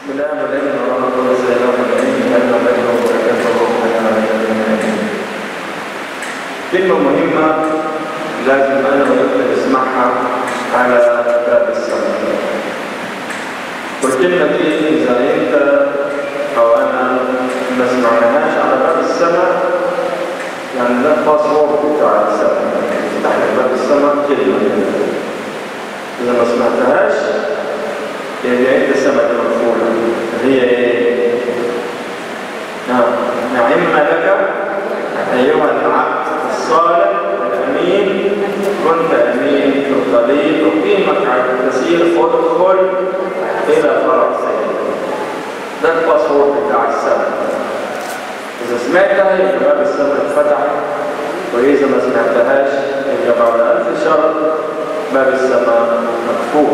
بسم الله والابن والروح القدس اله الامين هل وبين وبركاته وحياه على كلمة مهمة لازم أنا وأنت نسمعها على باب السماء. والكلمة دي إذا أنت أو أنا ما سمعناهاش على باب السماء يعني ده الباسورد بتاع السماء تفتح لك باب السماء كلمة إذا ما سمعتهاش يعني أنت السماء دي مقفولة هي إيه؟ نعم نعم لك أيها العبد الصالح الأمين كنت أمين في القليل أقيمك على الكثير ادخل إلى فرح سيدك ده الباسورد بتاع السماء إذا سمعتها يبقى باب السماء اتفتح وإذا ما سمعتهاش يبقى بعد ألف شهر باب السماء مقفول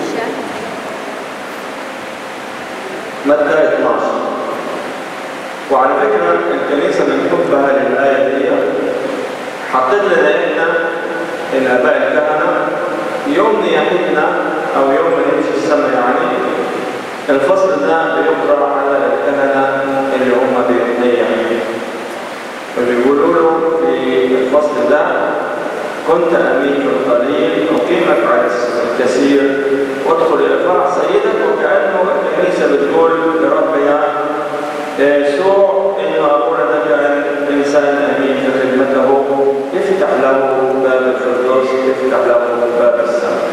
مادة 12 وعلى فكرة الكنيسة من حبها للآية دي حطت لنا احنا الآباء الكهنة يوم نياحتنا أو يوم ما نمشي السماء يعني الفصل ده بيقرأ على الكهنة اللي هم بيتنيحوا وبيقولوا له في الفصل ده كنت أمين في القليل أقيمك على الكثير وادخل إلى فرح سيدك وكأنه الكنيسة بتقول لربنا يسوع إن أبونا ده كان إنسان أمين في خدمته يفتح له باب الفردوس يفتح له باب السماء.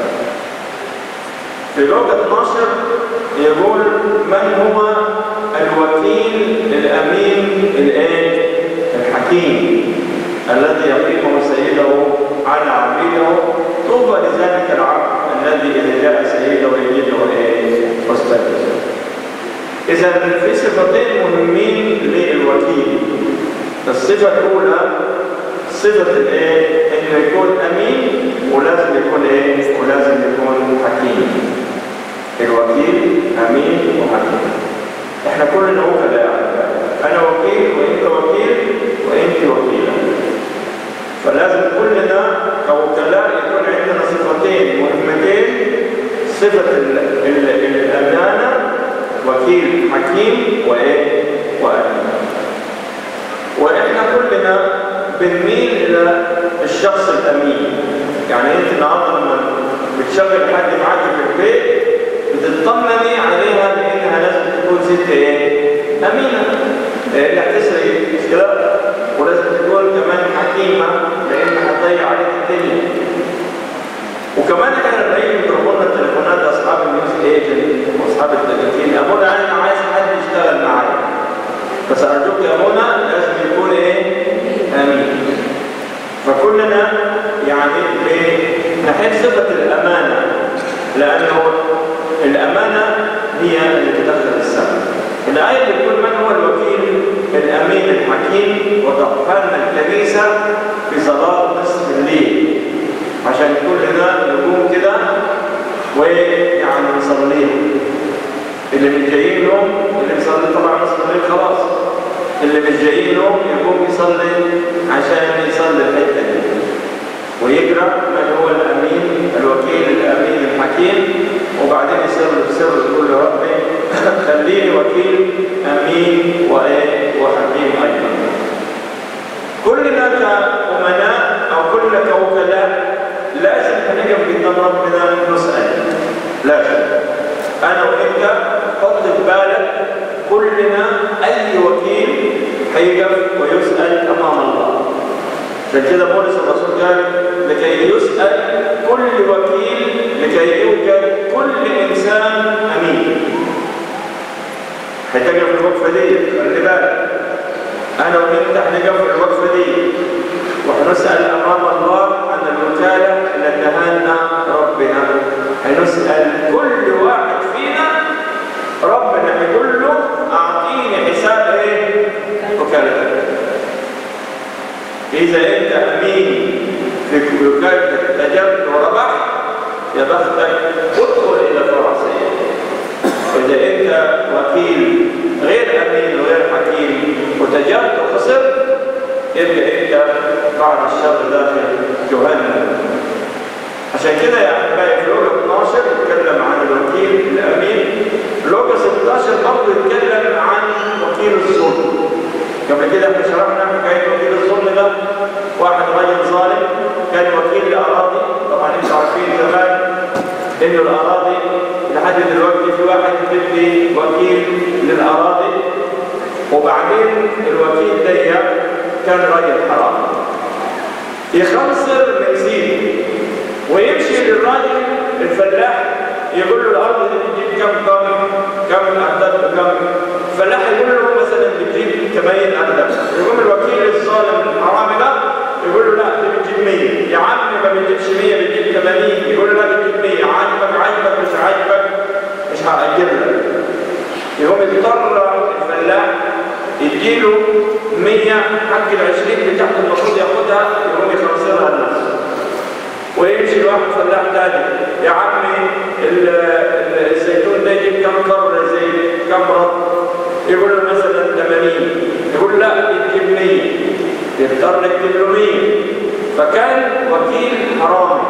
في لغة 12 يقول من هو الوكيل الأمين الإيه؟ الحكيم الذي يقيمه سيده على عبيده طوبى لذلك العبد الذي إذا جاء سيده يجده إيه؟ مستجدا. إذا في صفتين مهمين للوكيل. الصفة الأولى صفة الإيه؟ إنه يكون أمين ولازم يكون إيه؟ ولازم يكون حكيم. الوكيل أمين وحكيم. إحنا كلنا وكلاء. أنا وكيل وأنت وكيل وأنت وكيلة. فلازم كلنا كوكلاء يكون عندنا صفتين مهمتين صفة الأمانة وكيل حكيم وايه وامين واحنا كلنا بنميل الى الشخص الامين يعني انت النهارده لما بتشغل حد معاك في البيت بتطمني عليها بانها لازم تكون ست ايه امينه لان هتسرق مش كده ولازم تكون كمان حكيمه لان هتضيع عليك الدنيا وكمان كان لما يجي يضربوا لنا التليفونات اصحاب النيوز ايجنت واصحاب التليفون يا منى انا عايز حد يشتغل معايا بس ارجوك يا منى لازم يكون ايه؟ امين فكلنا يعني نحب صفه الامانه لانه الامانه هي اللي تدخل السماء الايه بتقول من هو الوكيل الامين الحكيم وتقبلنا الكنيسه في صلاه نصف الليل عشان كلنا نقوم كده ويعني نصليهم اللي مش جايين لهم اللي بيصلي طبعا نصف الليل خلاص اللي مش جايين لهم يقوم يصلي عشان يصلي الحته دي ويقرا من هو الامين الوكيل الامين الحكيم وبعدين يسر بسر يقول له ربي خليني وكيل امين وايه وحكيم ايضا كلنا كأمناء او كلنا كوكلاء لازم هنقف قدام ربنا نسأل لازم أنا وأنت حط في بالك كلنا أي وكيل هيقف ويسأل أمام الله عشان كده بولس الرسول قال لكي يسأل كل وكيل لكي يوجد كل إنسان أمين هتقف الوقفة دي خلي بالك أنا وأنت هنقف الوقفة دي وهنسأل أمام الله عن الوكالة اللي ادهانا ربنا هنسأل كل واحد فينا ربنا هيقول له أعطيني حساب إيه؟ وكالتك إذا أنت أمين في وكالتك تجرت وربحت يا بختك ادخل إلى فرنسا إذا أنت وكيل غير أمين وغير حكيم وتجرت وخسرت يبقى أنت بعد الشر داخل جهنم عشان كده يا احبائي في لوقا 12 بيتكلم عن الوكيل الامين لوقا 16 احنا شرحنا حكايه وكيل الظلم ده واحد راجل ظالم كان وكيل لاراضي طبعا انتوا عارفين زمان انه الاراضي لحد دلوقتي في واحد بدي وكيل للاراضي وبعدين الوكيل ده كان راجل حرام يخنصر من سيده ويمشي للراجل الفلاح يقول له الارض دي بتجيب كم كم كم اردب كم الفلاح يقول له مثلا بتجيب 80 اردب يقوم الوكيل الظالم الحرامي ده يقول له لا دي بتجيب 100 يا عم ما بتجيبش 100 بتجيب 80 يقول له لا بتجيب 100 عاجبك عاجبك مش عاجبك مش هاجر لك يقوم يضطر الفلاح يديله 100 حق ال 20 بتاعته المفروض ياخدها يقوم يخسرها لنفسه ويمشي الواحد فلاح تاني يا عمي الزيتون ده يجيب كم كر زيت كم رط يقول له مثلا 80 يقول لا يجيب 100 يضطر يكتب له 100 فكان وكيل حرامي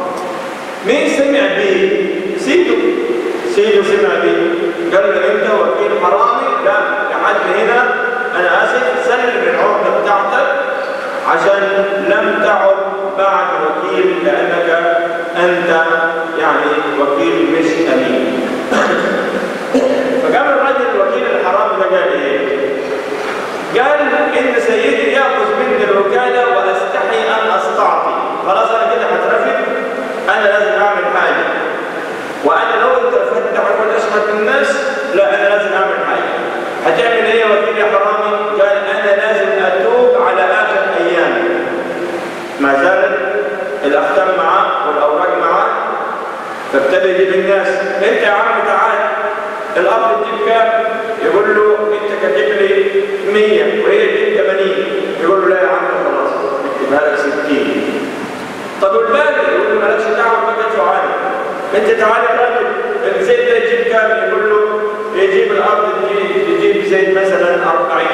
مين سمع بيه؟ سيدو سيدو سمع بيه قال له انت وكيل حرامي لا لحد هنا انا اسف سلم العهده بتاعتك عشان لم تعد بعد وكيل لانك انت يعني وكيل مش امين فقام الرجل الوكيل الحرامي ده قال ايه؟ قال ان سيدي ياخذ مني الوكاله واستحي ان استعطي خلاص انا كده هترفد انا لازم اعمل حاجه وانا لو اترفدت هكون اشهد الناس لا انا لازم اعمل حاجه هتعمل ايه يا وكيل يا حرامي؟ قال انا لازم اتوب على اخر ايامي ما زالت الاختام معاه والاوراق معاه فابتدى يجيب الناس انت يا عم تعال الارض تجيب كام؟ يقول له انت كاتب لي 100 وهي تجيب 80 يقول له لا يا عم خلاص اكتبها لك 60 طب والباقي يقول له مالكش دعوه بقى ادفع عني انت تعال يا راجل الزيت ده يجيب كام؟ يقول له يجيب الارض تجيب يجيب زيت مثلا 40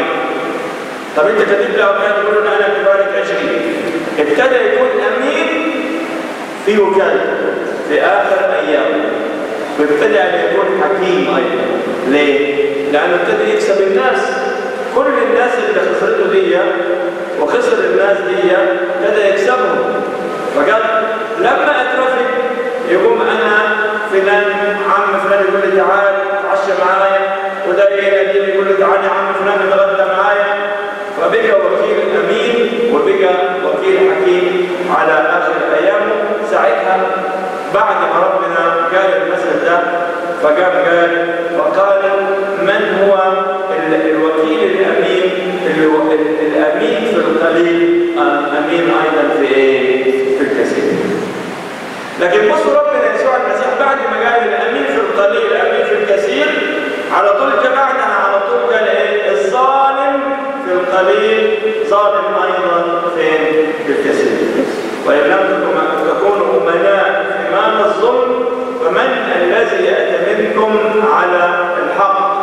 طب انت كاتب لي اوقات يقول له لا انا اكتبها لك 20 ابتدى يكون امين في وكالته في اخر ايامه وابتدى ان يكون حكيم ايضا ليه؟ لانه ابتدى يكسب الناس كل الناس اللي خسرته دي وخسر الناس دي ابتدى يكسبهم فقال لما اترفد يقوم انا فلان عم فلان يقول لي تعال اتعشى معايا وده يجي يقول لي تعال يا عم فلان اتغدى معايا فبقى وكيل امين وبقى وكيل حكيم على اخر ايامه ساعتها بعد ما ربنا قال المثل ده فقام قال وقال من هو الوكيل الامين الامين في القليل الامين ايضا في ايه؟ في الكثير. لكن بصوا ربنا يسوع المسيح بعد ما قال الامين في القليل الامين في الكثير على طول جاء بعدها على طول قال ايه؟ الظالم في القليل ظالم ايضا فين؟ في الكثير. وان لم تكونوا امناء في مال الظلم فمن الذي ياتي منكم على الحق؟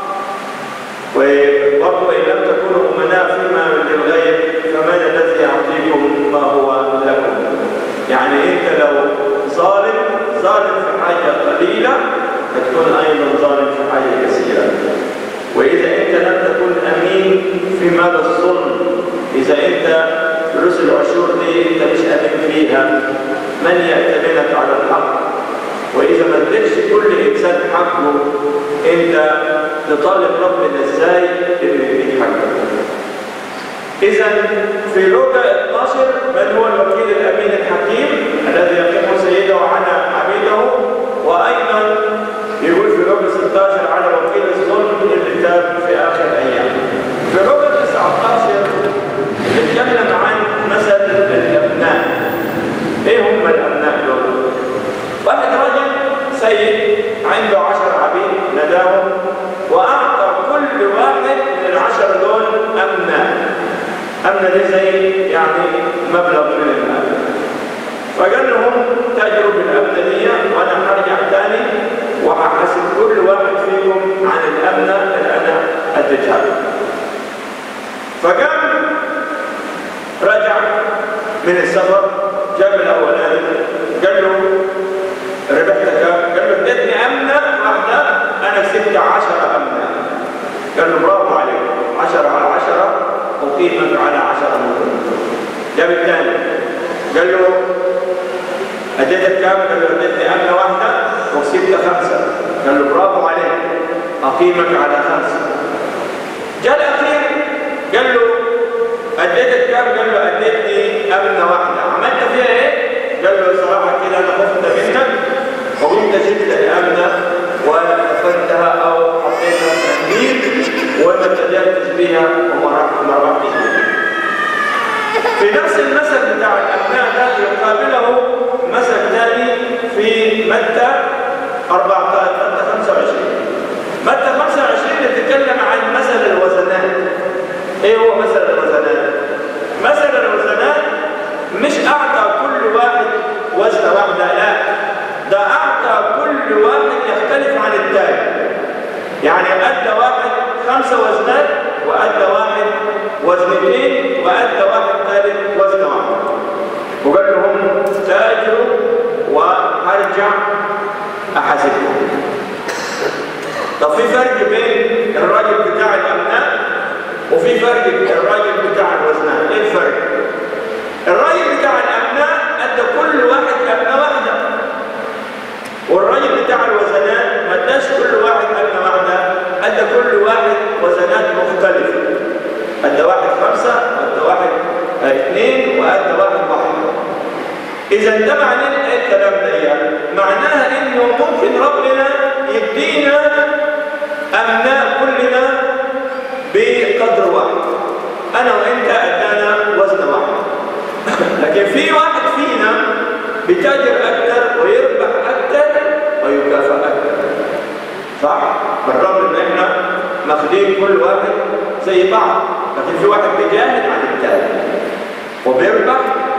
وبرضه ان لم تكونوا امناء فيما للغير فمن الذي يعطيكم ما هو لكم؟ يعني انت لو ظالم ظالم في حاجه قليله هتكون ايضا ظالم في حاجه كثيره. واذا انت لم تكن امين في مال الظلم اذا انت فلوس العشور دي انت مش امين فيها من يأتمنك على الحق واذا ما اديتش كل انسان حقه انت تطالب ربنا ازاي انه يديك حقه اذا في لوكا 12 من هو الوكيل الامين الحكيم الذي يقيم سيده على عبيده وايضا يقول في لوكا 16 على وكيل الظلم اللي تاب في اخر ايام في لوكا 19 نتكلم عن مثل الابناء ايه هم الابناء دول واحد راجل سيد عنده عشر عبيد نداهم واعطى كل واحد من العشر دول امنا امنا دي زي يعني مبلغ من المال فقال لهم تاجروا بالامنه دي وانا هرجع تاني وهحاسب كل واحد فيكم عن الامنه اللي انا اديتها له فقام رجع من السفر جاب الاولاني قال له ربحت كام؟ قال له اديتني امنه واحده انا كسبت 10 امنه قال له برافو عليك 10 على 10 قال له اديتك كام؟ قال له اديتني امنه واحده وكسبت خمسه قال له برافو عليك اقيمك على خمسه جاء الاخير قال له اديتك كام؟ قال له اديتني امنه واحده عملت فيها ايه؟ قال له صراحه كده انا خفت منك وقمت جبت الامنه ودفنتها او حطيتها في تنبيه وما تجاوزتش بيها وما رحت ما رحتش بيها في نفس المثل بتاع الأبناء ده يقابله مثل ثاني في متى 14 متى 25 متى 25 يتكلم عن مثل الوزنات ايه هو مثل الوزنات؟ مثل الوزنات مش أعطى كل واحد وزنة واحدة لا ده أعطى كل واحد يختلف عن الثاني يعني أدى واحد خمسة وزنات وأدى واحد وزنتين وأدى واحد ثالث وزن واحد وقال لهم تاجروا وهرجع أحاسبكم طب في فرق بين الراجل بتاع الأبناء وفي فرق بين الراجل بتاع الوزنات ايه الفرق؟ الراجل بتاع الأبناء أدى كل واحد أبناء واحدة والراجل بتاع الوزنات ما اداش كل واحد أبناء واحدة أدى كل واحد وزنات مختلفة أدى واحد خمسة وأدى واحد اثنين وأدى واحد واحد إذا ده معناه إيه الكلام ده يعني؟ معناها إنه ممكن ربنا يدينا أبناء كلنا بقدر واحد أنا وأنت أدانا وزن واحد لكن في واحد فينا بيتاجر أكثر ويربح أكثر ويكافئ أكثر صح؟ بالرغم ان احنا ماخدين كل واحد زي بعض لكن في واحد بيجاهد عن الثاني وبيربح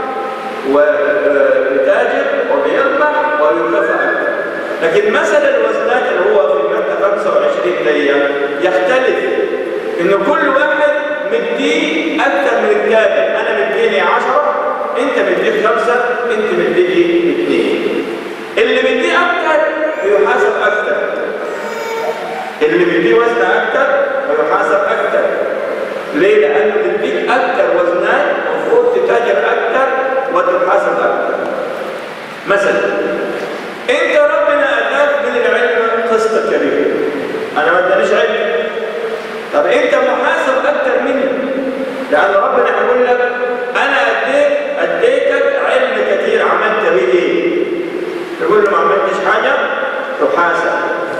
وبيتاجر وبيربح ويكافئ اكثر لكن مثل الوزنات اللي هو في ماده 25 دي يختلف ان كل واحد مديه اكثر من الثاني انا مديني 10 انت مديك خمسه انت مديني اثنين اللي مديه اكثر يحاسب اكثر اللي بيديه وزن اكتر ويحاسب اكتر ليه؟ لانه بيديك اكتر وزنات المفروض تتاجر اكتر وتحاسب اكتر مثلا انت ربنا اتاك من العلم قسط كبير انا ما ادانيش علم طب انت محاسب اكتر مني لان ربنا هيقول لك انا اديت اديتك علم كثير عملت بيه ايه؟ تقول له ما عملتش حاجه تحاسب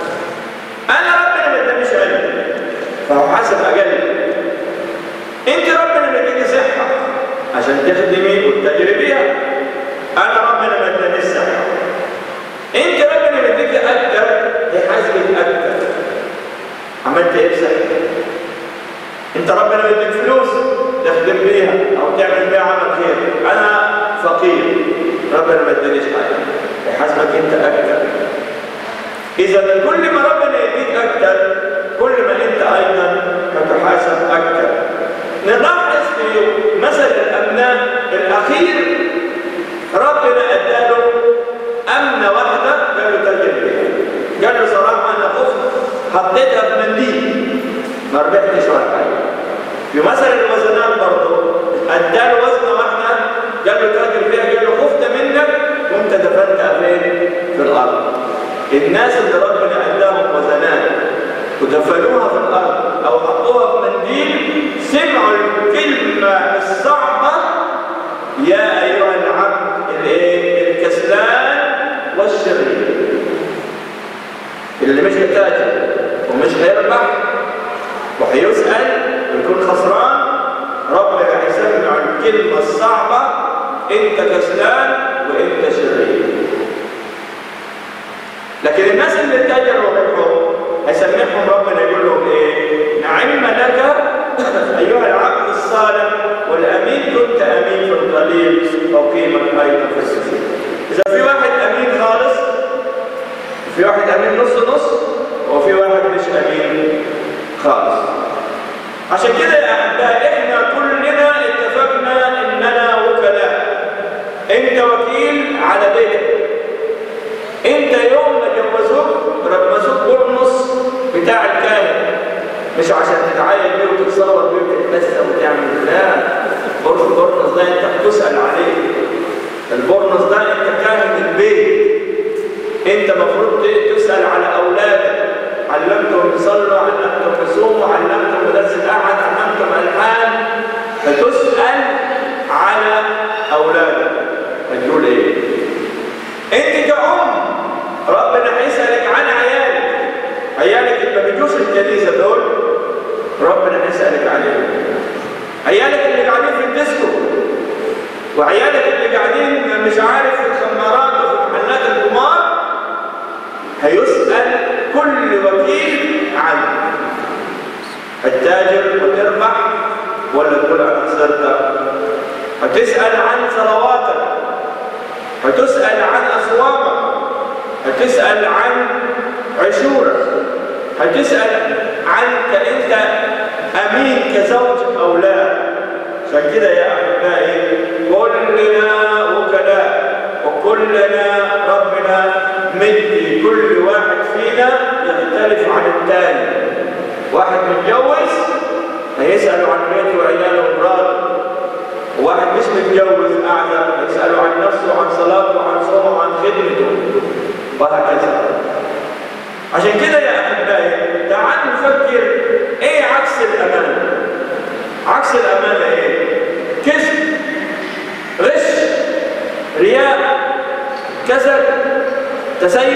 انا ربنا ما ادانيش علم فهو حاسب اقل انت ربنا مديك صحه عشان تخدمي وتتاجري بيها انا ربنا ما ادانيش صحه انت ربنا مديك اكتر يحاسبك اكتر عملت ايه بصحتك انت ربنا مديك فلوس تخدم بيها او تعمل بيها عمل خير انا فقير ربنا ما ادانيش حاجه يحاسبك انت اكتر إذا كل ما ربنا يديك أكثر كل ما أنت أيضا هتحاسب أكثر نلاحظ في مثل الأبناء الأخير ربنا أداله أمنة واحدة قال له ترجع بيها قال له صراحة أنا خفت حطيتها في منديل ما ربحتش ولا حاجة في مثل الوزنات برضه أداله وزنة واحدة قال له تاجر فيها قال له خفت منك وأنت دفنتها فين؟ في الأرض الناس اللي ربنا اداهم وزنات ودفنوها في الارض او حطوها في منديل سمعوا الكلمه الصعبه يا ايها العبد الايه الكسلان والشرير اللي مش هيتاجر ومش هيربح وهيسال ويكون خسران ربنا هيسمع الكلمه الصعبه انت كسلان وانت شرير لكن الناس اللي اتجروا منهم هيسمعهم ربنا يقول لهم ايه؟ نعم لك ايها العبد الصالح والامين كنت امين في القليل اقيمك ايضا في الكثير. اذا في واحد امين خالص في واحد امين نص نص وفي واحد مش امين خالص. عشان كده يا احبائي احنا كلنا اتفقنا اننا وكلاء. انت وكيل على بيتك. انت يوم ما جوزوك رمزوك برنص بتاع الكاهن مش عشان تتعايد بيه وتتصور بيه وتتنسى وتعمل لا برنص برنص ده انت بتسال عليه انت المفروض تسال على اولادك علمتهم يصلوا علمتهم يصوموا علمتهم مدرس الاحد علمتهم الحان فتسال على اولادك هتقول ايه انت كأم ربنا هيسالك عن عيالك عيالك اللي ما بيجوش الكنيسه دول ربنا هيسالك عليهم عيالك اللي قاعدين في الديسكو وعيالك اللي قاعدين مش عارف في الخمارات وفي محلات القمار هيسأل كل وكيل عنه التاجر وتربح ولا تقول انا خسرت هتسأل عن صلواتك هتسأل عن أصوامك هتسأل عن عشورك هتسأل عنك أنت أمين كزوج أو لا عشان كده يا أحبائي كلنا وكلاء وكلنا ربنا مدي كل واحد فينا يختلف عن الثاني واحد متجوز هيسأله عن بيته وعياله ومراته وواحد مش متجوز أعزب يسأله عن نفسه وعن صلاته وعن صومه وعن خدمته وهكذا عشان كده يا أحبائي تعال نفكر إيه عكس الأمانة عكس الأمانة إيه؟ كذب غش رياء كسل تسيب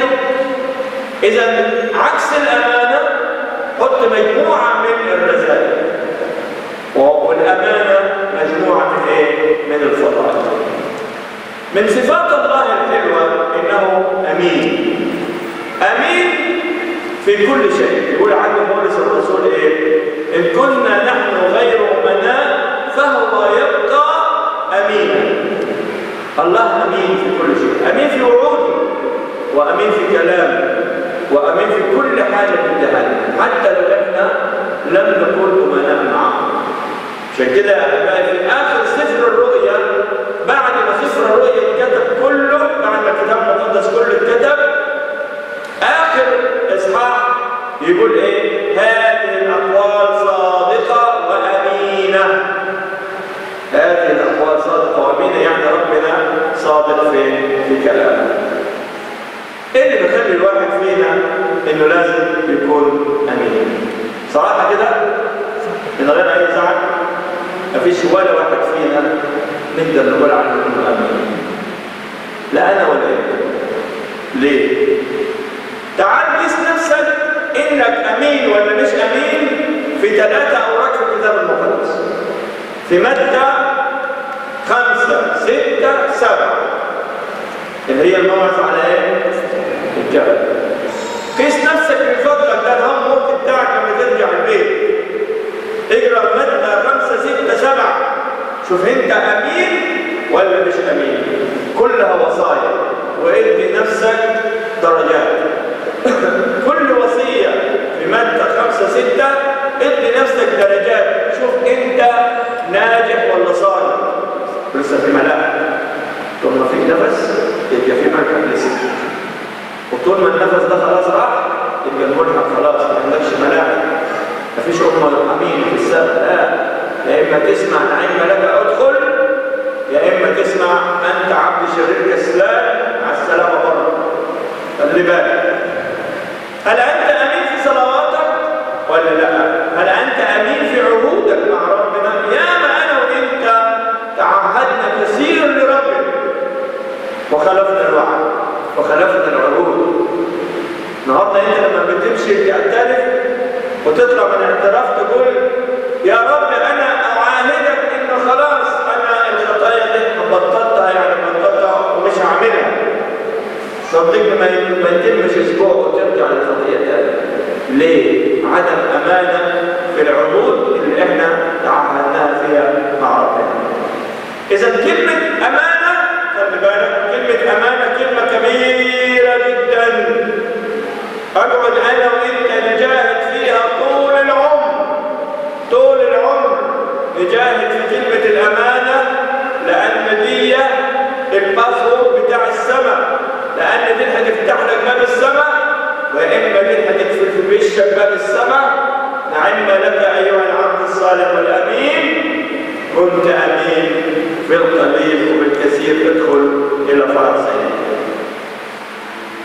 إذا عكس الأمانة حط مجموعة من الرذائل والأمانة مجموعة من إيه؟ من الفضائل من صفات الله الحلوة إنه أمين أمين في كل شيء يقول عنه بولس الرسول إيه؟ إن كنا نحن غير أمناء فهو يبقى أمينا الله أمين في كل شيء أمين في وعوده وأمين في كلامه وأمين في كل حاجة بنتها حتى لو إحنا لم نكن أمناء معه عشان كده يا أحبائي في آخر سفر الرؤيا بعد ما سفر الرؤيا اتكتب كله بعد ما الكتاب المقدس كله اتكتب آخر إصحاح يقول إيه؟ هذه الأقوال صادقة وأمينة هذه الأقوال صادقة وأمينة يعني ربنا صادق في في كلامه ايه اللي بيخلي الواحد فينا انه لازم يكون امين صراحه كده من غير اي زعل مفيش ولا واحد فينا نقدر نقول عنه انه امين لا انا ولا انت ليه تعال قيس نفسك انك امين ولا مش امين في ثلاثه اوراق في الكتاب المقدس في متى خمسه سته سبعه اللي هي الموعظه على ايه الجبل قيس نفسك من فضلك ده الهم ممكن بتاعك لما ترجع البيت اقرا متى خمسه سته سبعه شوف انت امين ولا مش امين كلها وصايا وادي نفسك درجات كل وصيه في متى خمسه سته ادي نفسك درجات شوف انت ناجح ولا صالح لسه في ملاء طول ما في نفس يبقى في مركب لسه وطول ما النفس ده خلاص راح يبقى الملحق خلاص ما عندكش ملاعب مفيش أمة الحميد في السبب لا يا إما تسمع نعيم لك أدخل يا إما تسمع أنت عبد شرير كسلان مع السلامة بره خلي بالك هل أنت أمين في صلواتك ولا لا؟ هل أنت أمين في عهودك مع ربنا؟ ياما أنا وأنت تعهدنا كثير لربنا وخلفنا الوعد وخلفنا العهود النهارده انت لما بتمشي تعترف وتطلع من الاعتراف تقول يا رب انا اعاهدك ان خلاص انا الخطايا دي بطلتها يعني بطلتها ومش هعملها صدقني ما ما يتمش اسبوع وترجع للخطيه تاني ليه؟ عدم امانه في العهود اللي احنا تعهدناها فيها مع ربنا اذا كلمه امانه خلي بالك كلمة أمانة كلمة كبيرة جدا أقعد أنا وأنت نجاهد فيها طول العمر طول العمر نجاهد في كلمة الأمانة لأن دي الباسورد بتاع السماء لأن دي هتفتح لك باب السماء وإما دي هتقفل في وشك باب السماء نعم لك أيها العبد الصالح والأمين كنت أمين بالقليل وبالكثير ادخل إلى فرح سيدك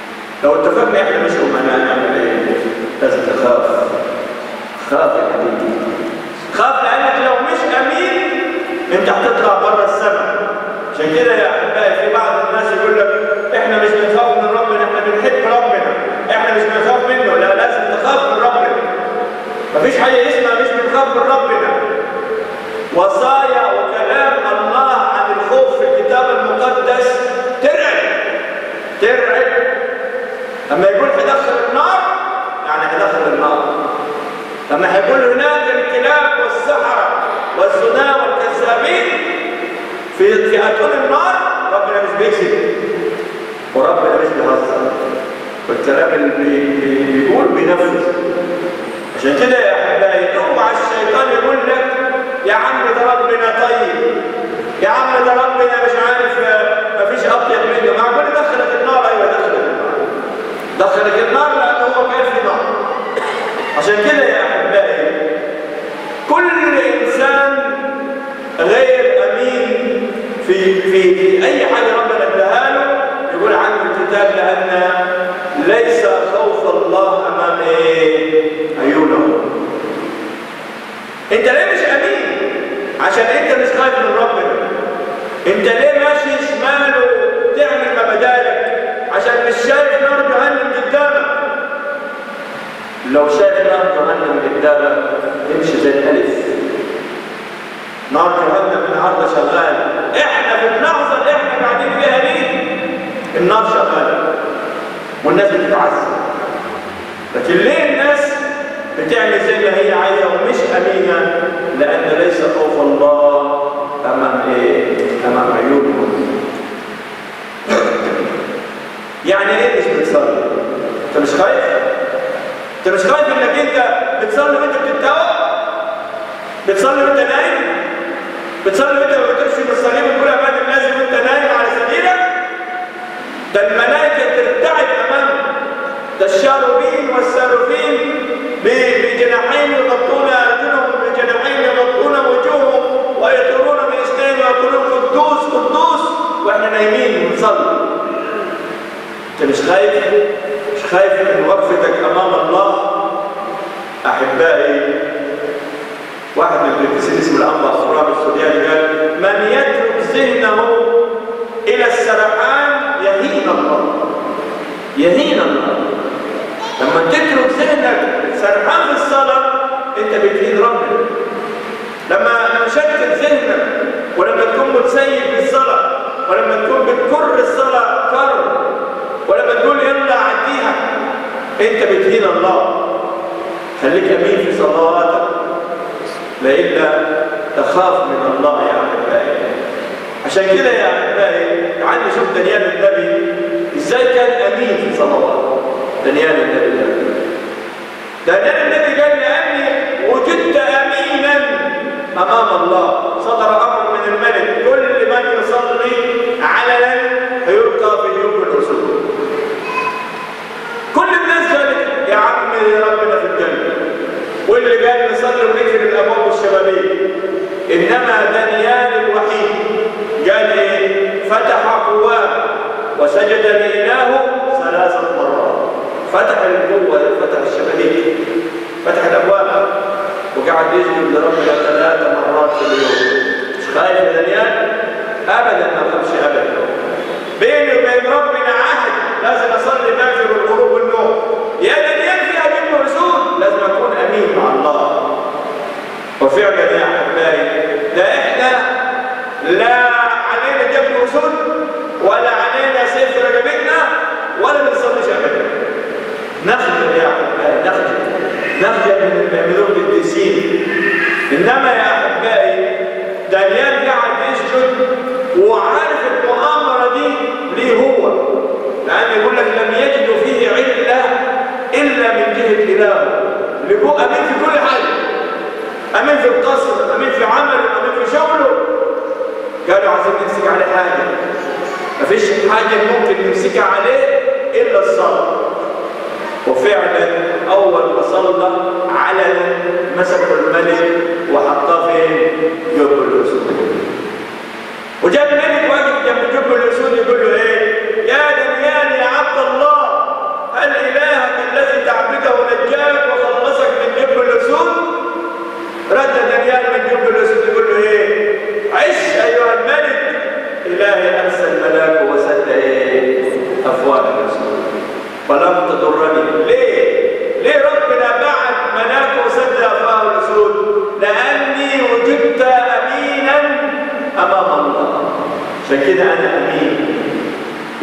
لو اتفقنا احنا مش امناء نعمل ايه؟ لازم تخاف خاف يا حبيبي خاف لانك لو مش امين انت هتطلع بره السماء عشان كده يا احبائي في بعض الناس يقول لك احنا مش بنخاف من ربنا احنا بنحب ربنا احنا مش بنخاف منه لا لازم تخاف من ربنا مفيش حاجه اسمها مش بنخاف من ربنا وصايا وكلام الله عن الخوف في الكتاب المقدس ترعب ترعب لما يقول هيدخل النار يعني هيدخل النار لما هيقول هناك الكلاب والسحرة والزنا والكذابين في في اتون النار ربنا مش بيكذب وربنا مش بيهزر والكلام اللي بي- بي- بيقول بينفذ عشان كده يا احبائي اوعى الشيطان يقول لك يا عم ده ربنا طيب يا عم ده ربنا مش عارف آه، مفيش اطيب منه معقول دخلك النار ايوه دخلك النار دخلك النار لانه هو كان في نار عشان كده يا احبائي كل انسان غير امين في في في اي حاجه ربنا اداها له يقول عنه الكتاب لان ليس خوف الله امام ايه؟ عيونه انت ليه مش امين؟ عشان انت مش خايف من ربنا انت ليه ماشي شمال وتعمل ما بدالك عشان مش شايف نار جهنم قدامك لو شايف نار جهنم قدامك امشي زي الالف نار جهنم النهارده شغال احنا في اللحظه اللي احنا قاعدين فيها دي النار شغاله والناس بتتعذب لكن ليه الناس بتعمل زي ما هي عايزه ومش امينه لان ليس خوف الله امام ايه امام عيونهم يعني ايه مش بتصلي انت مش خايف انت مش خايف انك انت بتصلي وانت بتتوب بتصلي وانت نايم بتصلي وانت ما بترشم الصليب وتقول يا بعد الناس وانت نايم على سريرك ده الملائكه ترتعد امامك ده الشاروبين والساروفين ب- بجناحين يغطون ارجلهم بجناحين يغطون وجوههم ويطيرون باثنين ويقولون قدوس قدوس واحنا نايمين بنصلي انت مش خايف مش خايف من وقفتك امام الله احبائي واحد من القديسين اسمه الانبا خرام السوداني قال من يترك ذهنه الى السرحان يهين الله يهين الله لما تترك ذهنك سرحان في الصلاه انت بتهين ربنا لما تشتت ذهنك ولما تكون متسيب بالصلاه ولما تكون بتكر الصلاه كر ولما تقول يلا عديها انت بتهين الله خليك امين في صلواتك لئلا تخاف من الله يا احبائي عشان كده يا احبائي تعال نشوف دانيال النبي ازاي كان امين في صلواته دانيال النبي ده دانيال النبي قال لاني وجدت امينا امام الله صدر امر من الملك كل من يصلي علنا فيلقى في جوب الاسود كل الناس قالت يا عم ربنا في الجنه واللي قال نصلي ونقفل الابواب والشبابيك انما دانيال الوحيد قال ايه فتح قواه وسجد لإلهه ثلاث مرات فتح القوة فتح الشبابيك فتح الابواب وقعد يسجد لربنا ثلاث مرات في اليوم مش خايف يا دانيال ابدا ما خافش ابدا بيني وبين ربنا عهد لازم اصلي باكر والغروب والنوم يا دانيال في اجل رسول لازم اكون امين مع الله وفعلا يا احبائي لا احنا لا علينا جبل رسول ولا علينا سيف في رقبتنا ولا بنصليش ابدا نخجل يا احبائي نخجل نخجل من اللي بيعملوه القديسين انما يا احبائي دانيال قاعد يسجد وعارف المؤامره دي ليه هو لان يقول لك لم يجدوا فيه عله الا من جهه اله لجوء امين في كل حاجه امين في القصر امين في عمله امين في شغله قالوا عايزين نمسك عليه حاجه مفيش حاجه ممكن نمسكها عليه الا الصلاه وفعلا اول ما صلى علنا مسكوا الملك وحطاه فين؟ جب الاسود وجاب الملك واقف جنب جب الاسود يقول له ايه؟ يا دانيال يا عبد الله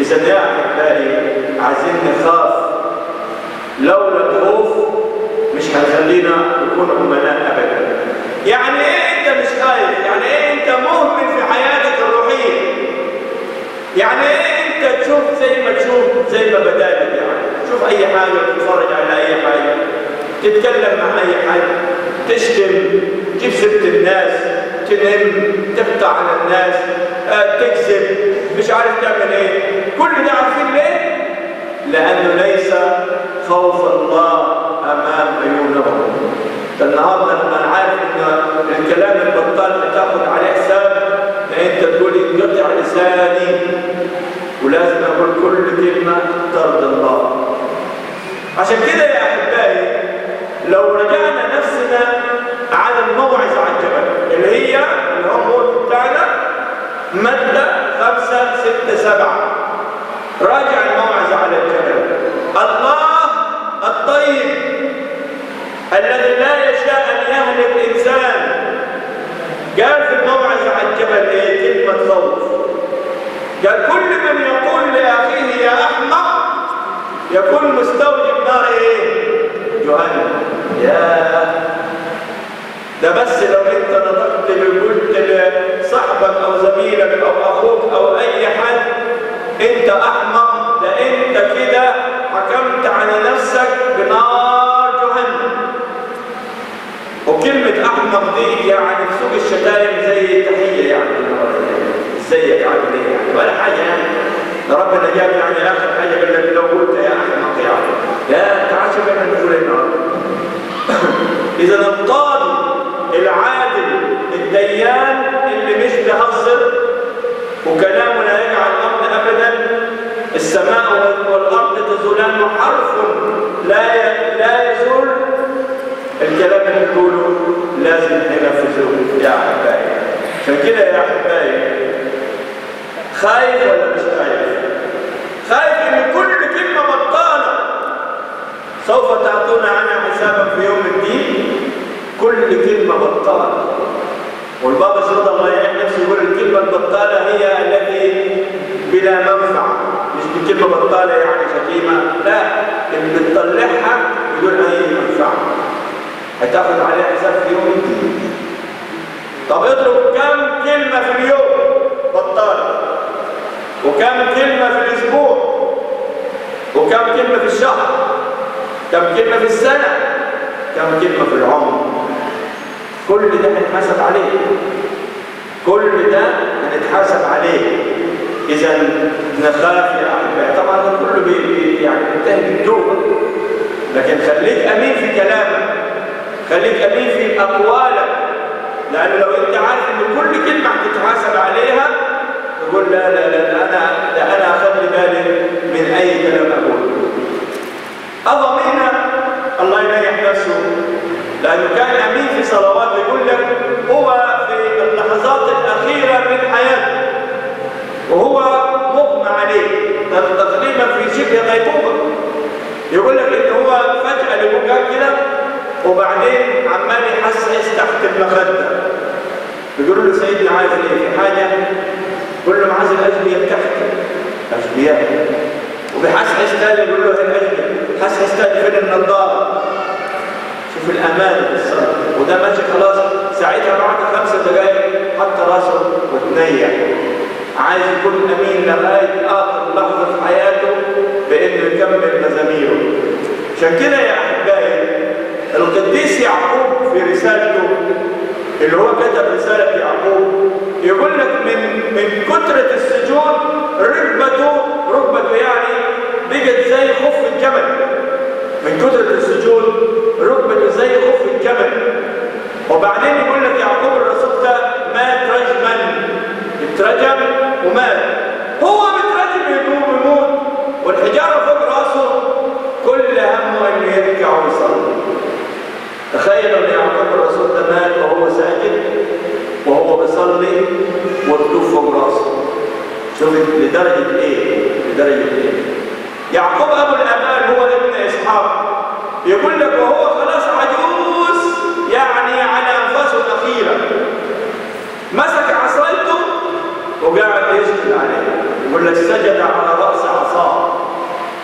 إذا يا أحبائي عايزين نخاف لولا الخوف مش هيخلينا نكون عملاء أبدا يعني إيه أنت مش خايف؟ يعني إيه أنت مهمل في حياتك الروحية؟ يعني إيه أنت تشوف زي ما تشوف زي ما بدأت يعني تشوف أي حاجة تتفرج على أي حاجة تتكلم مع أي حد تشتم تجيب سيرة الناس تنم تقطع على الناس آه، تكذب مش عارف تعمل ايه كل ده عارفين ليه؟ لأنه ليس خوف الله أمام عيونهم النهارده لما انا عارف ان الكلام البطال بتاخد عليه حساب انت تقول ينقطع لساني ولازم اقول كل كلمه ترضي الله عشان كده يا احبائي لو رجعنا نفسنا على الموعظه على الجبل اللي هي اللي هو بتاعنا ماده خمسه سته سبعه راجع الموعظه على الجبل الله الطيب الذي لا يشاء ان يهلك انسان قال في الموعظه على الجبل ايه كلمه خوف قال كل من يقول لاخيه يا احمق يكون مستوجب نار ايه جهنم يا ده بس لو انت نطقت قلت لصاحبك او زميلك او اخوك او اي حد انت احمق ده انت كده حكمت على نفسك بنار جهنم وكلمة أحمق دي يعني في سوق الشتايم زي تحية يعني ازيك عامل ايه يعني ولا حاجة يعني ربنا جاب يعني آخر حاجة يقول لك لو قلت يا أحمق يعني لا تعال شوف احنا نقول النهارده إذا القاضي العادل الديان اللي مش بيهزر وكلامه لا يجعل الأرض أبدا السماء والأرض تزولان حرف لا لا يزول الكلام اللي بنقوله لازم ننفذه يا احبائي عشان كده يا احبائي خايف ولا مش خايف خايف ان كل كلمه بطاله سوف تعطون عنها حسابا في يوم الدين كل كلمه بطاله والبابا شرط الله يعين نفسه يقول الكلمه البطاله هي التي بلا منفعه مش بكلمه بطاله يعني شتيمه لا اللي بتطلعها بدون اي منفعه هتاخد عليها حساب في يوم الدين طب اضرب كم كلمة في اليوم بطالة وكم كلمة في الأسبوع وكم كلمة في الشهر كم كلمة في السنة كم كلمة في العمر كل ده هنتحاسب عليه كل ده هنتحاسب عليه إذا نخاف يا أحبائي طبعا ده كله بي يعني بينتهي بالتوبة لكن خليك أمين في كلامك خليك امين في اقوالك لانه لو انت عارف ان كل كلمه هتتحاسب عليها تقول لا لا لا, لا انا لا انا اخلي بالي من اي كلام اقوله اضمينا الله يريح نفسه لانه كان امين في صلوات يقول لك هو في اللحظات الاخيره من حياته وهو مغمى عليه تقريبا في شبه غيبوبه يقول لك ان هو فجاه لبكاء كده وبعدين عمال يحسس تحت المخدة بيقولوا له سيدنا عايز ايه في حاجة يقول له عايز الأجبية تحت أجبية وبيحسس تاني يقول له الأجبية حسس تاني فين النظارة شوف الأمان بالصلاة وده ماشي خلاص ساعتها بعد خمسة دقايق حط راسه وتنيح عايز يكون أمين لغاية آخر لحظة في حياته بإنه يكمل مزاميره عشان كده يا أحبائي القديس يعقوب في رسالته اللي هو كتب رسالة يعقوب يقول لك من من كثرة السجود ركبته ركبته يعني بقت زي خف الجبل من كثرة السجود ركبته زي خف الجبل وبعدين يقول لك يعقوب الرسول ده مات رجما اترجم ومات هو مترجم يدوم ويموت والحجارة فوق راسه كل همه انه يرجع ويصلي تخيل ان يعقوب الرسول ده مات وهو ساجد وهو بيصلي والطوف فوق راسه شوف لدرجه ايه؟ لدرجه ايه؟ يعقوب ابو الامال هو ابن اسحاق يقول لك وهو خلاص عجوز يعني على انفاسه الاخيره مسك عصايته وقاعد يسجد عليه يقول لك سجد على راس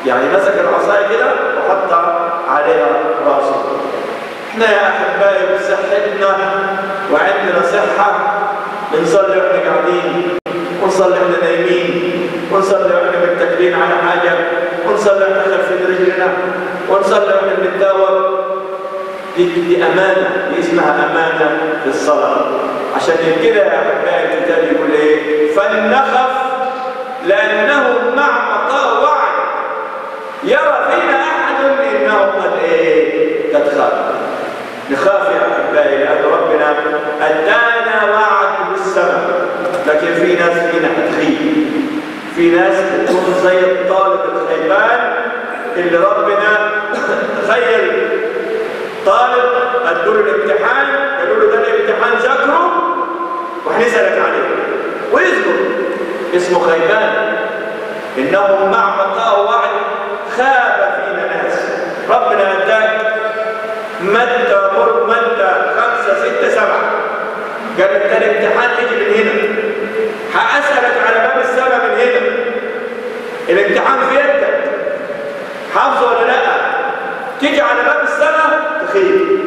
يعني مسك العصايه كده وحط عليها راسه احنا يا احبائي بصحتنا وعندنا صحه بنصلي واحنا قاعدين ونصلي واحنا نايمين ونصلي واحنا متكلين على حاجه ونصلي واحنا خلفين رجلنا ونصلي واحنا بنتداوى دي, دي امانه دي اسمها امانه في الصلاه عشان كده يا احبائي الكتاب يقول ايه فلنخف لانه مع بقاء وعد يرى فينا احد انه قد ايه قد خاف نخاف يا احبائي لان ربنا ادانا وعد بالسماء لكن في ناس فينا هتخيب في ناس بتكون زي الطالب الخيبان اللي ربنا تخيل طالب ادوا له الامتحان قالوا له ده الامتحان ذاكره وهنسالك عليه ويذكر اسمه خيبان انهم مع بقاء وعد خاب فينا ناس ربنا اداك مادة مر مادة خمسة ستة سبعة قال انت الامتحان يجي من هنا هأسألك على باب السماء من هنا الامتحان في يدك حافظه ولا لا تيجي على باب السماء تخيل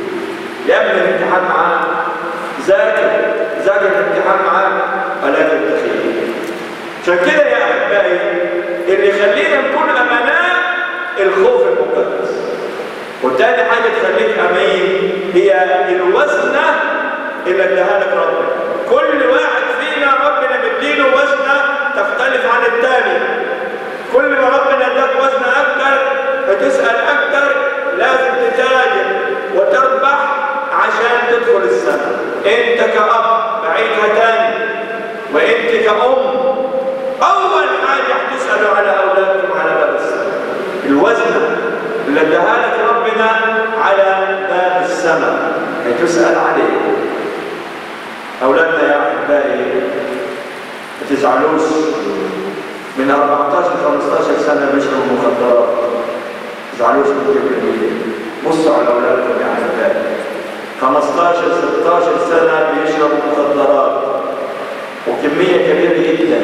يا ابني الامتحان معاك ذاكر ذاكر الامتحان معاك ولكن تخيل عشان كده يا احبائي اللي يخلينا نكون امناء الخوف المقدس وتاني حاجه تخليك امين هي الوزنه اللي اداها لك ربنا كل واحد فينا ربنا مديله وزنه تختلف عن الثاني كل ما ربنا اداك وزن اكتر هتسال اكتر لازم تتاجر وتربح عشان تدخل السماء انت كاب بعيدها تاني وانت كأم اول حاجه هتسالوا على اولادكم على باب السماء الوزن اللي اداها لك ربنا على باب السماء هتسال عليه اولادنا يا احبائي ما تزعلوش من 14 15 سنه بيشربوا مخدرات ما تزعلوش من كده بصوا على اولادكم يا احبائي 15 16 سنه بيشربوا مخدرات وكميه كبيره جدا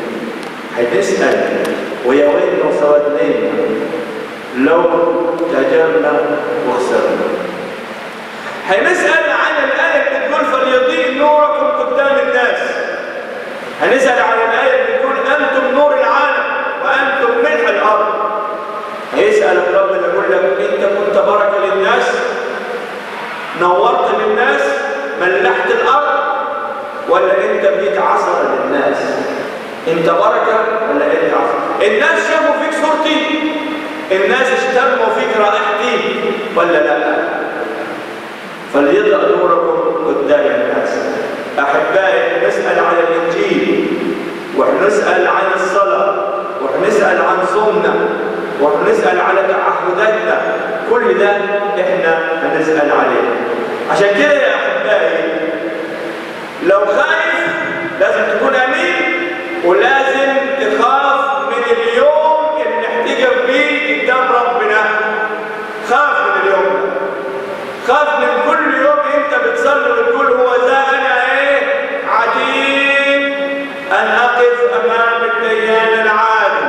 هتسال ويا ويلنا وسوادنا لو تاجرنا وخسرنا هنسال عن الايه اللي بتقول فليضيء نوركم قدام الناس هنسال عن الايه اللي بتقول انتم نور العالم وانتم ملح الارض هيسالك ربنا يقول لك انت كنت بركه للناس نورت للناس ملحت الارض ولا انت بقيت عصر للناس انت بركه ولا انت عصر الناس شافوا فيك صورتي الناس اشتموا فيك رائحتي ولا لا فليضع نوركم قدام الناس احبائي نسال عن الانجيل ونسال عن الصلاه ونسال عن صومنا ونسال على تعهداتنا كل ده احنا هنسال عليه عشان كده يا احبائي لو خايف لازم تكون امين ولازم تخاف من اليوم اللي نحتجب بيه قدام ربنا خاف من اليوم خاف من كل يوم انت بتصلي وتقول هو ذا انا ايه عتيد ان اقف امام الديان العالي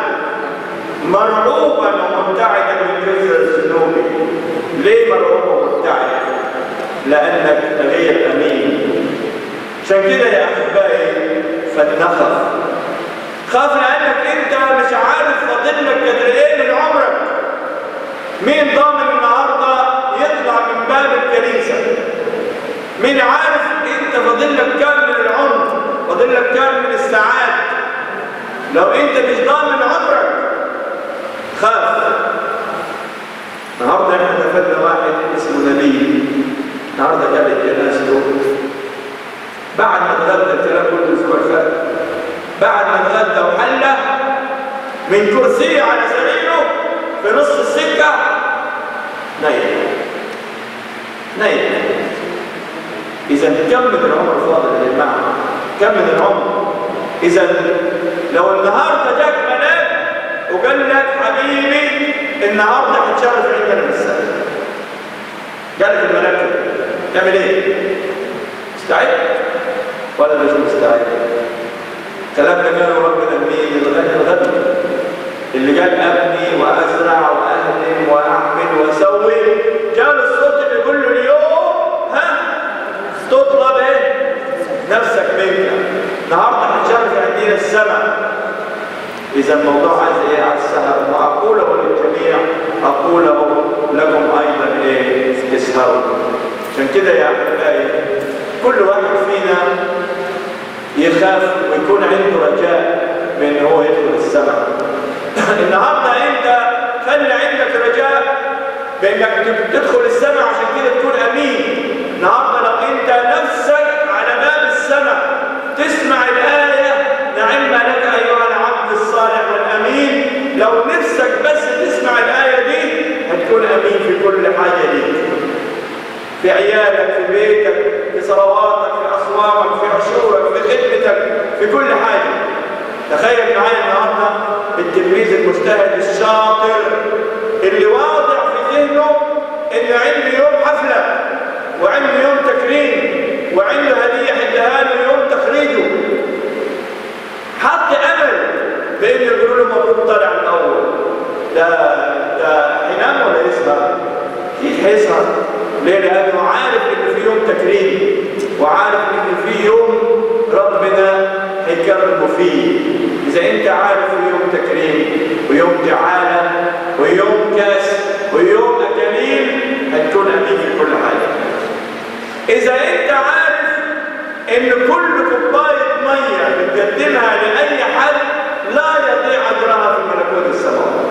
مرعوبا ومبتعدا من كثر ذنوبي ليه مرعوب ومبتعد لانك غير امين عشان كده يا احبائي فلنخف خاف لانك انت مش عارف فاضل لك قدر ايه من عمرك مين ضامن النهارده يطلع من باب الكنيسه مين عارف انت فاضل لك كام من العمر فاضل لك كام من الساعات لو انت مش ضامن عمرك خاف النهارده احنا دفنا واحد اسمه نبيل النهارده كانت جنازته بعد ما اتغدى الكلام كله الاسبوع اللي فات بعد ما اتغدى وحلى من كرسيه على سريره في نص السكه نايم نايم اذا كم من العمر فاضل يا جماعه كم من العمر اذا لو النهارده جاك ملاك وقال لك حبيبي النهارده هتشرف عندنا في السنه جالك الملاك تعمل ايه؟ مستعد ولا مش مستعد؟ الكلام ده قاله ربنا لمين؟ الغني الغني اللي قال ابني على السهر وأقوله للجميع أقوله لكم أيضا إيه اسهروا عشان كده يا أحبائي كل واحد فينا يخاف ويكون عنده رجاء بأن هو يدخل السماء النهارده أنت خلي عندك رجاء بأنك تدخل السماء عشان كده تكون أمين النهارده لو أنت نفسك على باب السماء تسمع الآية نعم لك أيها العبد الصالح والأمين لو نفسك بس تسمع الآية دي هتكون أمين في كل حاجة ليك في عيالك في بيتك في صلواتك في أصوامك في عشورك في خدمتك في كل حاجة تخيل معايا النهارده التلميذ المجتهد الشاطر اللي واضع في ذهنه انه عنده يوم حفله وعنده يوم تكريم وعنده هديه اداها له يوم تخريجه حط امل بان يقولوا له مبروك طالع الاول ده ده هينام ولا يسهر؟ اكيد هيسهر ليه؟ لانه عارف ان في يوم تكريم وعارف ان في يوم ربنا هيكرمه فيه اذا انت عارف في يوم تكريم ويوم جعاله ويوم كاس ويوم اكاليل هتكون امين في كل حاجه اذا انت عارف ان كل كوبايه ميه بتقدمها لاي حد لا يضيع اجرها في ملكوت السماوات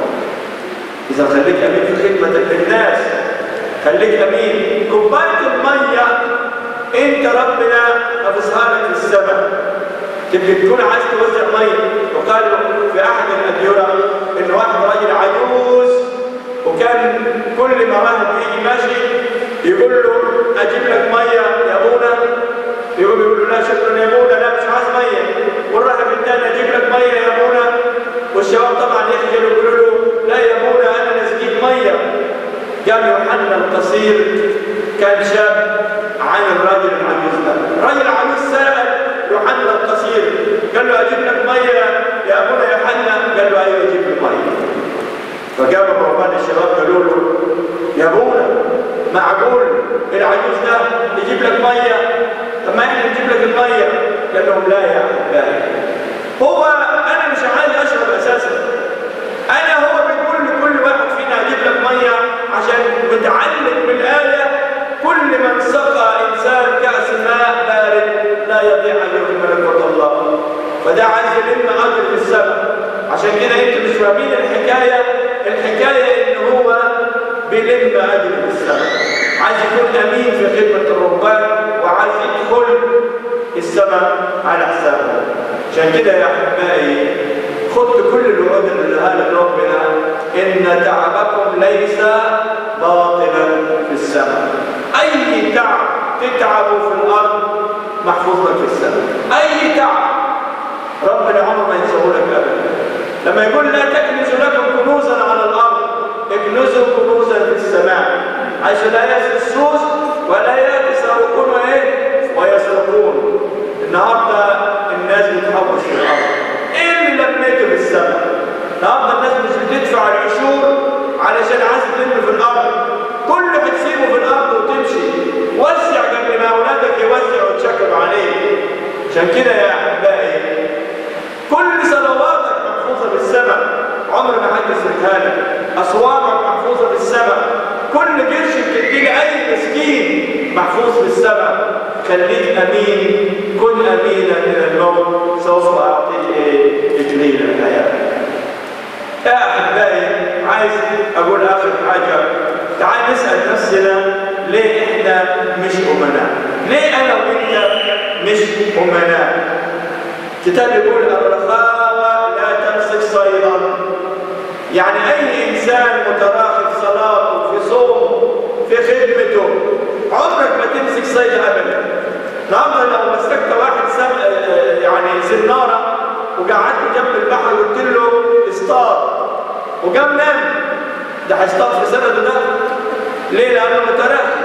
اذا خليك امين في خدمتك للناس خليك امين كوبايه الميه انت ربنا ابصها لك في السماء تبقى تكون عايز توزع ميه وقال في احد الاديره ان واحد راجل عجوز وكان كل ما واحد يجي ماشي يقول له اجيب لك ميه يا ابونا يقول يقول له لا شكرا يا ابونا لا مش عايز ميه والراجل الثاني اجيب لك ميه يا ابونا والشباب طبعا يخجلوا يقولوا له لا يا ابونا انا نسقيك ميه قال يوحنا القصير كان شاب عن الراجل العجوز ده الراجل العجوز سال يوحنا القصير قال له اجيب لك ميه يا ابونا يوحنا قال له ايوه اجيب لي ميه فقام رهبان الشباب قالوا له يا ابونا معقول العجوز ده يجيب لك ميه طب ما احنا نجيب لك الميه قال لهم لا يا احبائي هو انا مش عايز اشرب اساسا انا هو بيقول لكل واحد فينا اجيب لك ميه عشان متعلق بالايه كل من سقى انسان كاس ماء بارد لا يضيع اجر في ملكوت الله فده عايز يلم اجر في السماء عشان كده انتوا مش فاهمين الحكايه الحكايه ان هو بيلم اجر في السماء عايز يكون امين في خدمه الرهبان وعايز يدخل السماء على حسابه عشان كده يا احبائي خدت كل الوعود اللي قالها ربنا ان تعبكم ليس باطلا في السماء اي تعب تتعبوا في الارض محفوظ لك في السماء اي تعب ربنا عمره ما ينساه لك ابدا لما يقول لا تكنزوا لكم كنوزا على الارض اكنزوا كنوزا في السماء عشان لا يأتي السوس ولا يأتي سارقون وايه ويسرقون النهارده الناس بتحوش في الارض ايه اللي لميته في السماء النهارده الناس مش بتدفع العشور علشان عايز تلم في الارض كله بتسيبه في الارض وتمشي وسع قبل ما اولادك يوسعوا وتشكروا عليه عشان كده يا احبائي كل صلواتك محفوظه بالسماء عمر ما حد يسرقها لك اصوامك محفوظه بالسماء كل قرش بتديه لاي مسكين محفوظ في السماء خليك امين كن امينا من الموت سوف اعطيك ايه اجليل الحياه يا احبائي عايز اقول اخر حاجه تعال نسال نفسنا ليه احنا مش امناء ليه انا وانت مش امناء كتاب يقول الرخاوه لا تمسك صيدا يعني اي انسان متراخي في صلاته في صومه في خدمته عمرك ما تمسك صيد ابدا النهارده لو مسكت واحد سم... يعني سناره وقعدت جنب البحر وقلت له اصطاد وقام نام ده هيصطاد في سنده ده ليه؟ لانه متراخي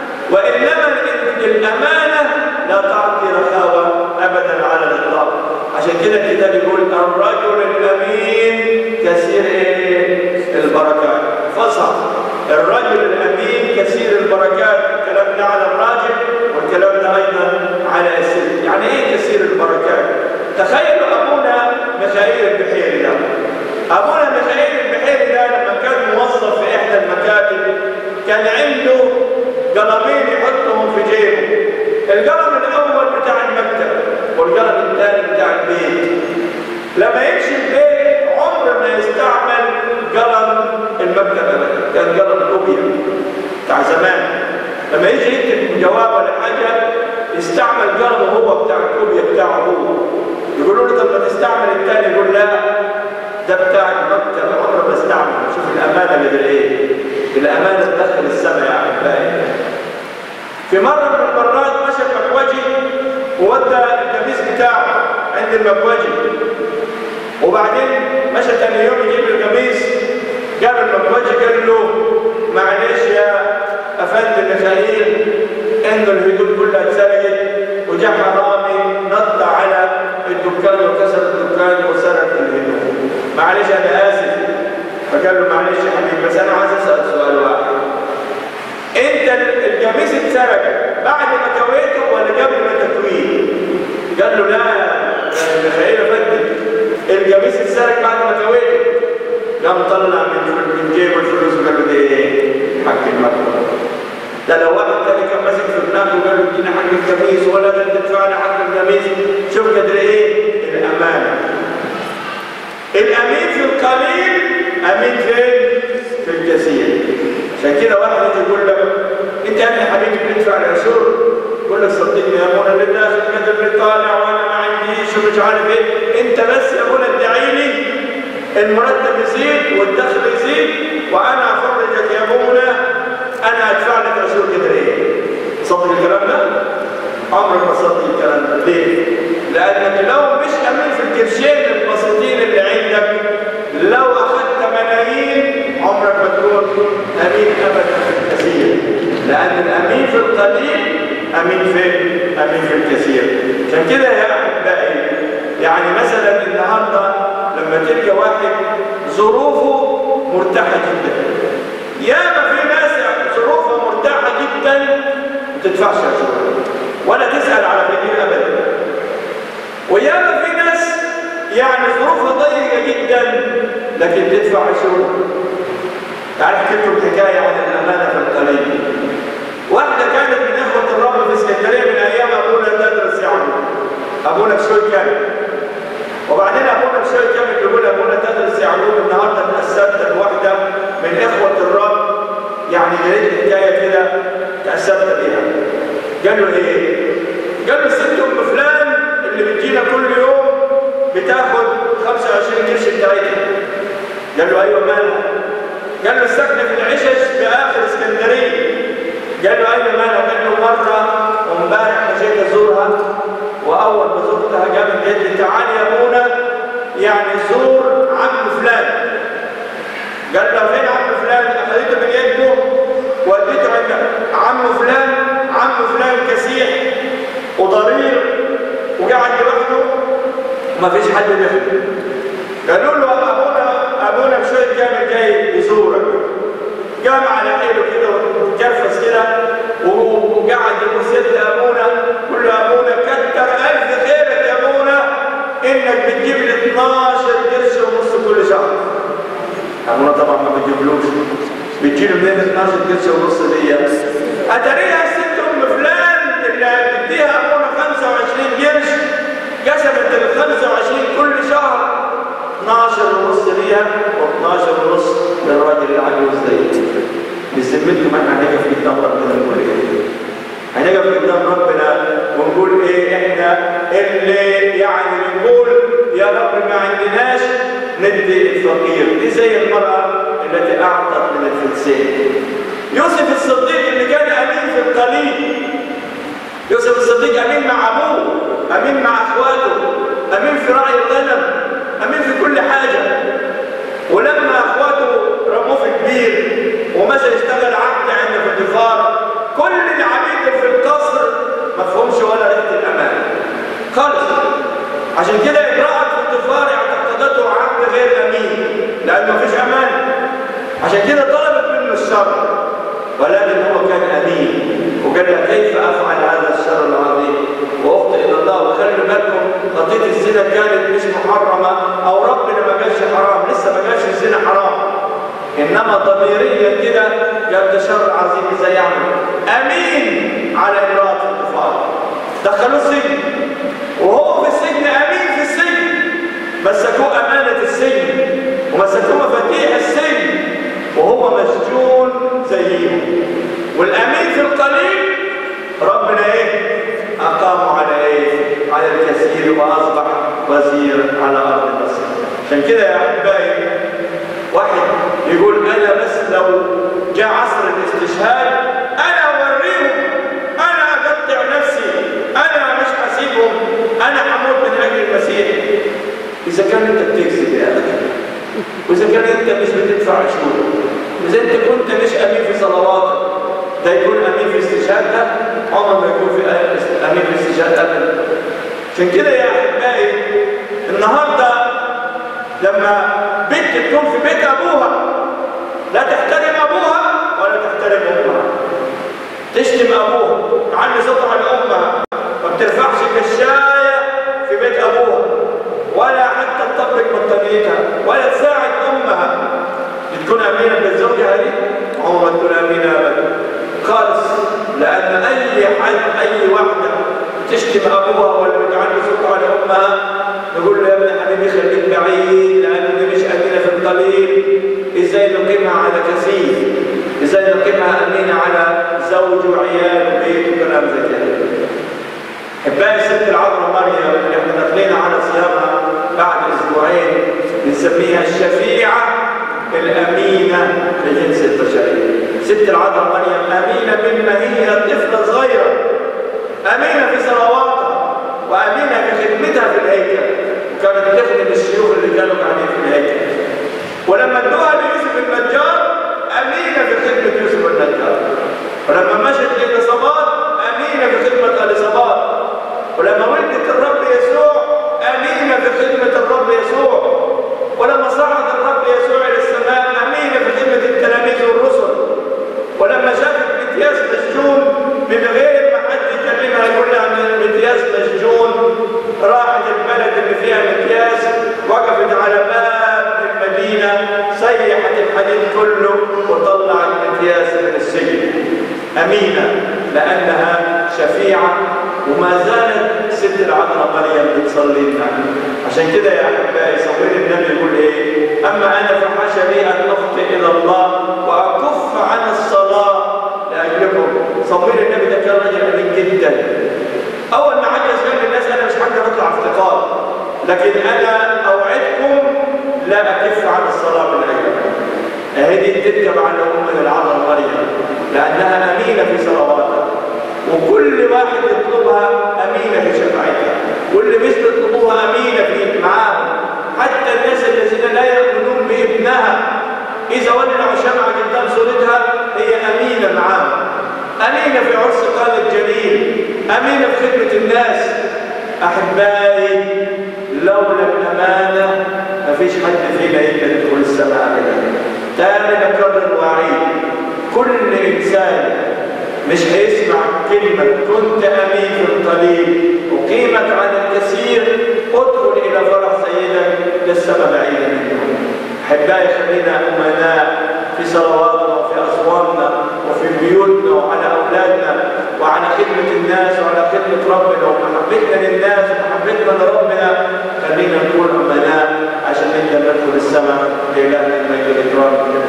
وانما الامانه لا تعطي رخاوه ابدا على الاطلاق عشان كده الكتاب يقول الرجل الامين كثير ايه؟ البركات فصح الرجل الامين كثير البركات الكلام ده على الراجل والكلام ده ايضا على الست يعني ايه كثير البركات؟ تخيلوا ابونا ميخائيل البحيري ده ابونا ميخائيل البحيري ده لما كان موظف في احدى المكاتب كان عنده قلمين يحطهم في جيبه القلم الاول بتاع المكتب والقلم الثاني بتاع البيت لما يمشي البيت عمره ما يستعمل قلم المكتب ابدا كان قلم كوبيا بتاع زمان لما يجي يكتب جواب ولا حاجه يستعمل قلمه هو بتاع الكوبيا بتاعه هو يقولوا له طب ما تستعمل الثاني يقول لا ده بتاع المكتب عمره ما استعمل شوف الامانه قدر ايه الامانه تدخل السماء يا احبائي في مره من المرات مشى المكوجي وودى القميص بتاعه عند المكوجي وبعدين مشى ثاني يوم يجيب القميص جاب المكوجي قال له معلش يا افندي ميخائيل انه الهدوم كلها اتسرقت وجاء حرامي نط على الدكان وكسر الدكان وسرق الهدوم معلش انا اسف فقال له معلش يا حبيبي بس انا عايز اسال سؤال واحد انت القميص اتسرق بعد ما كويته ولا قبل ما تكويه قال له لا يا ميخائيل افندي القميص اتسرق بعد ما كويته قام طلع من من جيبه الفلوس وقال له دي حق المكتب ده لو واحد تاني كان ماسك في دماغه وقال له ادينا حق القميص ولا ده تدفع لي حق القميص شوف قدر ايه الامانه الامين في القليل امين فين في الكثير عشان كده واحد يجي يقول لك انت يا حبيبي بتدفع العشور يقول لك صدقني يا منى لله الكذب اللي طالع وانا ما عنديش ومش عارف ايه انت بس يا منى ادعي لي المرتب يزيد والدخل يزيد وانا افرجك يا منى انا ادفع لك عشور كده ايه صدق الكلام ده عمرك ما صدق الكلام ده ليه لانك لو مش امين في الكرشين البسيطين اللي عندك لو اخذت ملايين عمرك ما تكون امين ابدا في الكثير لان الامين في القليل امين في امين في الكثير عشان كده يا احبائي يعني مثلا النهارده لما تلقى واحد ظروفه مرتاحه جدا ياما في ناس ظروفها مرتاحه جدا ما تدفعش عشان ولا تسال على فقير ابدا وياما في ناس يعني ظروفها ضيقه جدا لكن تدفع عشور تعرف كتب حكايه عن الامانه في القليل واحده كانت من اخوه الرب في اسكندريه من ايام ابونا تدرس يعني ابونا بشوي كان وبعدين ابونا بشوي كان يقول ابونا تدرس يعقوب النهارده تاثرت بواحده من اخوه الرب يعني قريت حكايه كده تاثرت بيها قال له ايه؟ قال له الست ام فلان اللي بتجينا كل يوم بتاخد 25 قرش بتاعتها قال له ايوه مالها؟ قال له ساكنه في العشش في اخر اسكندريه قال له ايوه مالها؟ قال له مره وامبارح مشيت ازورها واول ما زرتها قامت قالت لي تعال يا ابونا يعني زور عم فلان قال له فين عم فلان؟ اخذته من يده وديته عند عم فلان عم فلان كسيح وضرير وقاعد لوحده وما فيش حد بيخدم قالوا له ابونا ابونا بشويه جامع جاي يزورك قام على حيله كده وتجفس كده وقعد يقول سيد ابونا قول له ابونا كتر الف خيرك يا ابونا انك بتجيب لي 12 قرش ونص كل شهر ابونا طبعا ما بتجيبلوش بتجيب منين 12 قرش ونص دي اتاريها الست ام فلان اللي بتديها ابونا 25 قرش قسمت ال 25 كل شهر 12 ونص ليها و12 ونص للراجل العجوز ده بذمتكم احنا هنقف قدام ربنا نقول ايه؟ هنقف قدام ربنا ونقول ايه احنا اللي يعني بنقول يا رب ما عندناش ندي الفقير دي زي المرأة التي أعطت من الفلسين يوسف الصديق اللي كان أمين في القليل يوسف الصديق أمين مع أبوه أمين مع أخواته أمين في رعي الغنم أمين في كل حاجة ولما أخواته رموه في كبير ومشى يشتغل عبد عند فوتيفار كل العبيد اللي في القصر ما فهمش ولا ريحة الأمان خالص عشان كده امرأة فوتيفار اعتقدته عبد غير أمين لأنه مفيش أمان عشان كده طلبت منه الشر ولكن هو كان أمين وقال لها كيف أفعل هذا الشر العظيم وأخطئ إلى الله وخلي بالكم قضية الزنا كانت مش محرمة أو ربنا ما قالش حرام لسه ما انما ضميريا كده جاب ده شر عظيم ازاي يعمل امين على امراه الطفال دخلوه السجن وهو في السجن امين في السجن مسكوه امانه السجن ومسكوه مفاتيح السجن وهو مسجون زيهم والامين في القليل ربنا ايه اقامه على ايه على الكثير واصبح وزير على ارض مصر عشان كده يا احبائي واحد يقول انا بس لو جاء عصر الاستشهاد انا اوريهم انا اقطع نفسي انا مش هسيبهم انا هموت من اجل المسيح اذا كان انت بتكذب يا اخي واذا كان انت مش بتدفع عشور اذا انت كنت مش امين في صلواتك ده يكون امين في استشهاد ده عمر ما يكون في امين في استشهاد ابدا عشان كده يا احبائي النهارده لما بنت تكون في بيت ابوها لا تحترم ابوها ولا تحترم امها تشتم ابوها تعلي صوتها على امها ما بترفعش كشايه في بيت ابوها ولا حتى تطبق بطانيتها ولا تساعد امها تكون امينه بزوجها دي عمرها تكون امينه ابدا خالص لان اي حد اي واحده تشتم ابوها ولا بتعلي صوتها على امها نقول له يا ابن حبيبي خليك بعيد لان دي مش امينه في القليل ازاي نقيمها على كثير ازاي نقيمها امينه على زوج وعيال وبيت وكلام زي كده احبائي الست العذراء مريم اللي احنا داخلين على صيامها بعد اسبوعين بنسميها الشفيعه الامينه لجنس البشريه ست العذراء مريم امينه مما هي طفله صغيره امينه في صلواتها وامينه في خدمتها في الهيكل وكانت تخدم الشيوخ اللي كانوا قاعدين في الهيكل ولما ادوها ليوسف النجار امينه في خدمه يوسف النجار ولما مشت اليصابات امينه في خدمه اليصابات ولما ولدت الرب يسوع امينه في خدمه الرب يسوع ولما صعد الرب يسوع الى السماء امينه في خدمه التلاميذ والرسل ولما شافت متياس مسجون من غير ما حد يكلمها يقول لها متياس مسجون راحت البلد اللي فيها متياس وقفت على باب المدينه سيحت الحديد كله وطلعت متياس من السجن امينه لانها شفيعه وما زالت ست العذراء مريم بتصلي لنا عشان كده يا احبائي صغير النبي يقول ايه اما انا فحاشا لي ان اخطئ الى الله واكف عن الصلاه لاجلكم صغير النبي ده كان راجل امين جدا اول ما عجز قال للناس انا مش هقدر اطلع افتقار لكن انا اوعدكم لا اكف عن الصلاه من اجلكم هذه تركب على امنا العذراء مريم لانها امينه في صلواتها وكل واحد يطلبها امينه في شفاعتها واللي مش بيطلبوها امينه في معاهم حتى الناس الذين لا يؤمنون بابنها اذا ولعوا شمعه قدام صورتها هي امينه معاهم امينه في عرس قال الجليل امينه في خدمه الناس احبائي لولا الامانه مفيش حد فينا يقدر يدخل السماء ابدا تاني نكرر الوعيد كل انسان مش هيسمع كلمة كنت أمين في القليل أقيمك على الكثير ادخل إلى فرح سيدك للسماء بعيدة منه أحبائي خلينا أمناء في صلواتنا وفي أصواتنا وفي بيوتنا وعلى أولادنا وعلى خدمة الناس وعلى خدمة ربنا ومحبتنا للناس ومحبتنا لربنا خلينا نكون أمناء عشان نقدر ندخل السماء لإله المجد والإكرام